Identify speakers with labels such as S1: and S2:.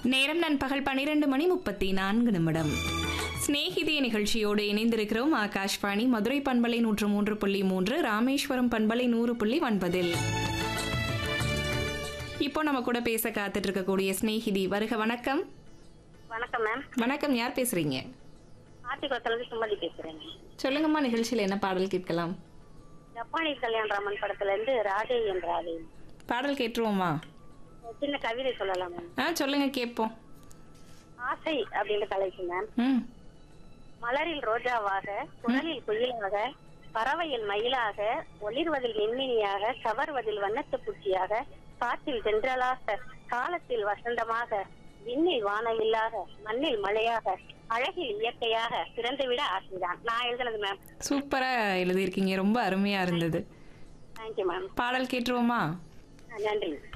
S1: நேரம் நண்பகல் பன்னிரண்டு மணி முப்பத்தி நான்கு நிமிடம் சிநேகிதிய நிகழ்ச்சியோடு இணைந்திருக்கிறோம் ஆகாஷ்வாணி மதுரை பண்பலை நூற்று மூன்று புள்ளி மூன்று ராமேஸ்வரம் பண்பலை நூறு புள்ளி ஒன்பதில் இப்போ நம்ம கூட பேச காத்துட்டு இருக்கக்கூடிய சிநேகிதி வருக வணக்கம்
S2: வணக்கம் மேம்
S1: வணக்கம் யார் பேசுறீங்க
S2: ஆத்திக்குளத்துலேருந்து சுமதி பேசுறேன்
S1: சொல்லுங்கம்மா நிகழ்ச்சியில் என்ன பாடல் கேட்கலாம்
S2: ஜப்பானீஸ் கல்யாண ராமன் படத்துல இருந்து ராதே என் ராதே
S1: பாடல் கேட்டுருவோமா
S2: ஒரு சின்ன கவிதை சொல்லலாம் மேம்
S1: ஆ சொல்லுங்க கேட்போம்
S2: ஆசை அப்படின்ற தலைப்பு மேம்
S1: ம்
S2: மலரில் ரோஜாவாக குரலில் குயிலாக பறவையில் மயிலாக ஒளிர்வதில் மின்மினியாக கவர்வதில் வண்ணத்து பூச்சியாக காற்றில் தென்றலாக காலத்தில் வசந்தமாக விண்ணில் வானவில்லாக மண்ணில் மழையாக அழகில் இயற்கையாக பிறந்துவிட ஆசைதான் நான் எழுதுனது மேம்
S1: சூப்பரா எழுதியிருக்கீங்க ரொம்ப அருமையா இருந்தது
S2: தேங்க்யூ மேம்
S1: பாடல் கேட்டுருவோமா
S2: நன்றி